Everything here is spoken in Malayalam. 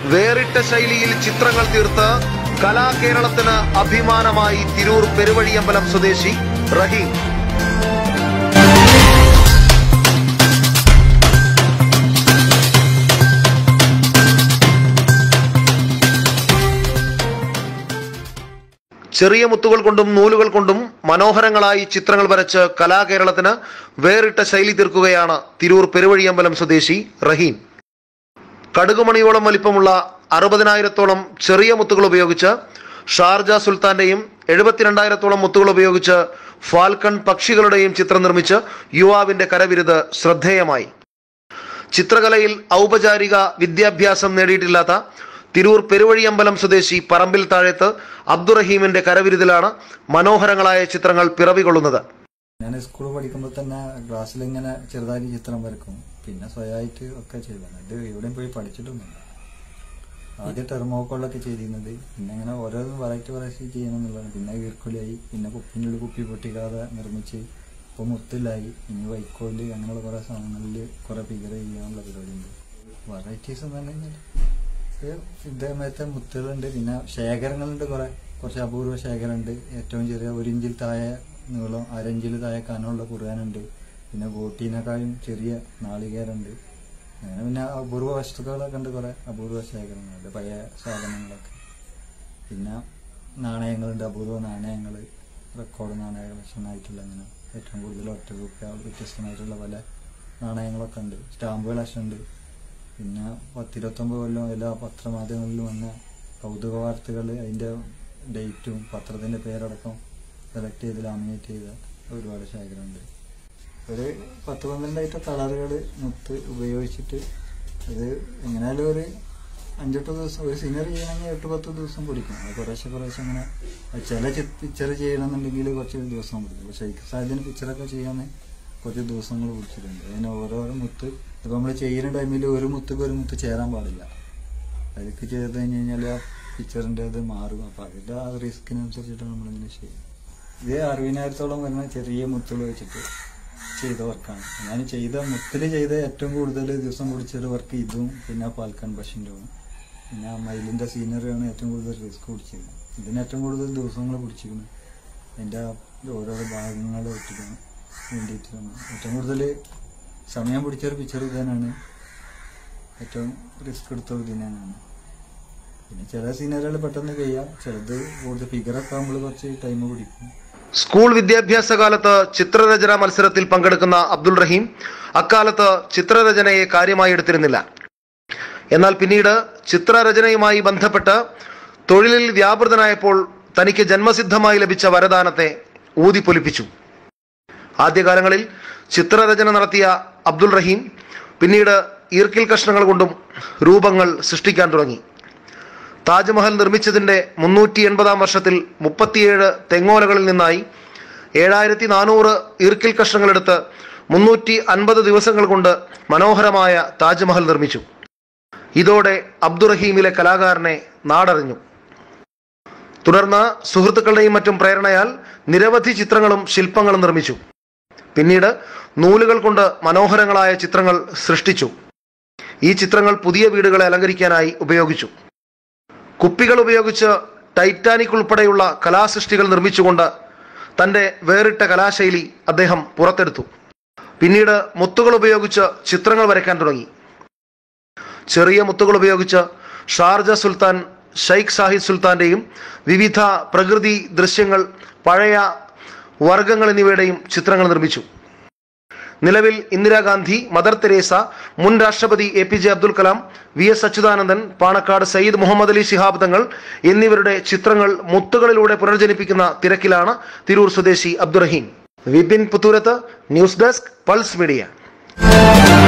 വേറിട്ട ശൈലിയിൽ ചിത്രങ്ങൾ തീർത്ത് കലാകേരളത്തിന് അഭിമാനമായി തിരൂർ പെരുവഴിയമ്പലം സ്വദേശി റഹീം ചെറിയ മുത്തുകൾ കൊണ്ടും നൂലുകൾ കൊണ്ടും മനോഹരങ്ങളായി ചിത്രങ്ങൾ വരച്ച് കലാകേരളത്തിന് വേറിട്ട ശൈലി തീർക്കുകയാണ് തിരൂർ പെരുവഴിയമ്പലം സ്വദേശി റഹീം കടുകുമണിയോളം വലിപ്പമുള്ള അറുപതിനായിരത്തോളം ചെറിയ മുത്തുകൾ ഉപയോഗിച്ച് ഷാർജ സുൽത്താന്റെയും എഴുപത്തിരണ്ടായിരത്തോളം മുത്തുകൾ ഉപയോഗിച്ച് ഫാൽക്കൺ പക്ഷികളുടെയും ചിത്രം നിർമ്മിച്ച് യുവാവിന്റെ കരവിരുത് ശ്രദ്ധേയമായി ചിത്രകലയിൽ ഔപചാരിക വിദ്യാഭ്യാസം നേടിയിട്ടില്ലാത്ത തിരൂർ പെരുവഴിയമ്പലം സ്വദേശി പറമ്പിൽ താഴത്ത് അബ്ദുറഹീമിന്റെ കരവിരുതിലാണ് മനോഹരങ്ങളായ ചിത്രങ്ങൾ പിറവികൊള്ളുന്നത് ഞാൻ സ്കൂളിൽ പഠിക്കുമ്പോൾ തന്നെ ക്ലാസ്സിൽ ഇങ്ങനെ ചെറുതായിട്ട് ചിത്രം വരക്കും പിന്നെ സ്വയമായിട്ട് ഒക്കെ ചെയ്തതാണ് ഇത് എവിടെയും പോയി പഠിച്ചിട്ടൊന്നുമില്ല ആദ്യം ടെർമോക്കോളൊക്കെ ചെയ്തിരുന്നത് പിന്നെ ഇങ്ങനെ ഓരോന്നും വെറൈറ്റി വെറൈറ്റി ചെയ്യണം എന്നുള്ളതാണ് പിന്നെ ഈർക്കുലിയായി പിന്നെ കുപ്പിൻ്റെ ഉള്ളിൽ കുപ്പി പൊട്ടിക്കാതെ നിർമ്മിച്ച് ഇപ്പോൾ മുത്തിലായി ഇനി വൈക്കോല് അങ്ങനെയുള്ള കുറേ സാധനങ്ങളിൽ കുറേ ഫിഗർ ചെയ്യാനുള്ള പരിപാടിയുണ്ട് വെറൈറ്റീസ് എന്ന് പറഞ്ഞു കഴിഞ്ഞാൽ ഇതേമാരത്തെ മുത്തുകളുണ്ട് പിന്നെ ശേഖരങ്ങളുണ്ട് കുറെ കുറച്ച് അപൂർവ ശേഖരമുണ്ട് ഏറ്റവും ചെറിയ ഒരു ഇഞ്ചിൽ താഴെ നീളം അരഞ്ചിൽ താഴെ കനമുള്ള ഖുർആാനുണ്ട് പിന്നെ ബോട്ടീനേക്കാളും ചെറിയ നാളികേരുണ്ട് അങ്ങനെ പിന്നെ അപൂർവ വസ്തുക്കളൊക്കെ ഉണ്ട് കുറെ അപൂർവ ശേഖരങ്ങളുണ്ട് പഴയ സാധനങ്ങളൊക്കെ പിന്നെ നാണയങ്ങളുണ്ട് അപൂർവ നാണയങ്ങൾ റെക്കോർഡ് നാണയ കളക്ഷനായിട്ടുള്ള അങ്ങനെ ഏറ്റവും കൂടുതൽ ഒറ്റ രൂപ വ്യത്യസ്തമായിട്ടുള്ള പല നാണയങ്ങളൊക്കെ ഉണ്ട് സ്റ്റാമ്പ് കളക്ഷൻ ഉണ്ട് പിന്നെ പത്തിരുപത്തൊമ്പത് കൊല്ലം എല്ലാ പത്രമാധ്യമങ്ങളിലും വന്ന കൗതുക വാർത്തകൾ അതിൻ്റെ ഡേറ്റും പത്രത്തിൻ്റെ പേരടക്കം സെലക്ട് ചെയ്ത് ലാമിനേറ്റ് ചെയ്ത ഒരുപാട് ശേഖരമുണ്ട് ഒരു പത്ത് പന്ത്രണ്ടായിട്ട് കളറുകൾ മുത്ത് ഉപയോഗിച്ചിട്ട് അത് എങ്ങനെയായാലും ഒരു അഞ്ചെട്ട് ദിവസം ഒരു സീനറി ചെയ്യണമെങ്കിൽ എട്ട് പത്ത് ദിവസം പിടിക്കും അത് കുറേശ്ശെ കുറേശ്ശെ അങ്ങനെ അത് ചില പിക്ചർ ചെയ്യണമെന്നുണ്ടെങ്കിൽ കുറച്ച് ദിവസം പിടിക്കും പക്ഷേ സാധ്യത പിക്ചറൊക്കെ ചെയ്യാൻ കുറച്ച് ദിവസങ്ങൾ പിടിച്ചിട്ടുണ്ട് അതിന് ഓരോരോ മുത്ത് ഇപ്പം നമ്മൾ ചെയ്യുന്ന ടൈമിൽ ഒരു മുത്തുക്ക് ഒരു മുത്ത് ചേരാൻ പാടില്ല അതിലേക്ക് ചെയ്ത് കഴിഞ്ഞ് കഴിഞ്ഞാൽ ആ പിക്ചറിൻ്റെ അത് മാറും അപ്പം അതിൻ്റെ ആ റിസ്കിനനുസരിച്ചിട്ടാണ് നമ്മളിങ്ങനെ ചെയ്യുന്നത് ഇത് അറുപതിനായിരത്തോളം വരുന്ന ചെറിയ മുത്തുകൾ വെച്ചിട്ട് ചെയ്ത വർക്കാണ് ഞാൻ ചെയ്ത മുത്തിൽ ചെയ്ത ഏറ്റവും കൂടുതൽ ദിവസം പിടിച്ചൊരു വർക്ക് ഇതും പിന്നെ പാൽക്കൺ ബഷിൻ്റെവും പിന്നെ ആ മയിലിൻ്റെ സീനറിയാണ് ഏറ്റവും കൂടുതൽ റിസ്ക് പിടിച്ചിരുന്നത് ഇതിന് ഏറ്റവും കൂടുതൽ ദിവസങ്ങൾ പിടിച്ചിരിക്കുന്നത് അതിൻ്റെ ആ ഓരോരോ ഭാഗങ്ങൾ ഒട്ടിക്കാൻ വേണ്ടിയിട്ടാണ് ഏറ്റവും കൂടുതൽ സമയം പിടിച്ചൊരു പിക്ചർ ഇതന്നെയാണ് ഏറ്റവും റിസ്ക് എടുത്തത് ഇതിനാണ് പിന്നെ ചില സീനറികൾ പെട്ടെന്ന് കഴിയാം ചിലത് കൂടുതൽ ഫിഗറൊക്കെ ആകുമ്പോൾ കുറച്ച് ടൈം പിടിക്കും സ്കൂൾ വിദ്യാഭ്യാസ കാലത്ത് ചിത്രരചന മത്സരത്തിൽ പങ്കെടുക്കുന്ന അബ്ദുൾ റഹീം അക്കാലത്ത് ചിത്രരചനയെ കാര്യമായി എടുത്തിരുന്നില്ല എന്നാൽ പിന്നീട് ചിത്രരചനയുമായി ബന്ധപ്പെട്ട് തൊഴിലിൽ വ്യാപൃതനായപ്പോൾ തനിക്ക് ജന്മസിദ്ധമായി ലഭിച്ച വരദാനത്തെ ഊതിപ്പൊലിപ്പിച്ചു ആദ്യകാലങ്ങളിൽ ചിത്രരചന നടത്തിയ അബ്ദുൾ റഹീം പിന്നീട് ഈർക്കിൽ കഷ്ണങ്ങൾ കൊണ്ടും രൂപങ്ങൾ സൃഷ്ടിക്കാൻ തുടങ്ങി താജ്മഹൽ നിർമ്മിച്ചതിന്റെ മുന്നൂറ്റി എൺപതാം വർഷത്തിൽ മുപ്പത്തിയേഴ് തെങ്ങോലകളിൽ നിന്നായി ഏഴായിരത്തി നാനൂറ് ഈർക്കിൽ കഷ്ണങ്ങളെടുത്ത് മുന്നൂറ്റി അൻപത് ദിവസങ്ങൾ കൊണ്ട് മനോഹരമായ താജ്മഹൽ നിർമ്മിച്ചു ഇതോടെ അബ്ദുറഹീമിലെ കലാകാരനെ നാടറിഞ്ഞു തുടർന്ന് സുഹൃത്തുക്കളുടെയും മറ്റും പ്രേരണയാൽ നിരവധി ചിത്രങ്ങളും ശില്പങ്ങളും നിർമ്മിച്ചു പിന്നീട് നൂലുകൾ കൊണ്ട് മനോഹരങ്ങളായ ചിത്രങ്ങൾ സൃഷ്ടിച്ചു ഈ ചിത്രങ്ങൾ പുതിയ വീടുകളെ അലങ്കരിക്കാനായി ഉപയോഗിച്ചു കുപ്പികൾ ഉപയോഗിച്ച് ടൈറ്റാനിക് ഉൾപ്പെടെയുള്ള കലാസൃഷ്ടികൾ നിർമ്മിച്ചുകൊണ്ട് തന്റെ വേറിട്ട കലാശൈലി അദ്ദേഹം പുറത്തെടുത്തു പിന്നീട് മുത്തുകൾ ഉപയോഗിച്ച് ചിത്രങ്ങൾ വരയ്ക്കാൻ തുടങ്ങി ചെറിയ മുത്തുകൾ ഉപയോഗിച്ച് ഷാർജ സുൽത്താൻ ഷെയ്ഖ് സാഹിദ് സുൽത്താന്റെയും വിവിധ പ്രകൃതി ദൃശ്യങ്ങൾ പഴയ വർഗങ്ങൾ എന്നിവയുടെയും ചിത്രങ്ങൾ നിർമ്മിച്ചു നിലവിൽ ഇന്ദിരാഗാന്ധി മദർ തെരേസ മുൻ രാഷ്ട്രപതി A P J Abdul Kalam V S Achuthanandan Panakkad Sayyid Muhammad Ali Shihab Thangal എന്നിവരുടെ ചിത്രങ്ങൾ മുത്തുകളിലൂടെ പുനർജനിപ്പിക്കുന്ന തിരക്കിലാണ് തിരൂർ സ്വദേശി Abdurahim Vipin Puthurath news desk Pulse media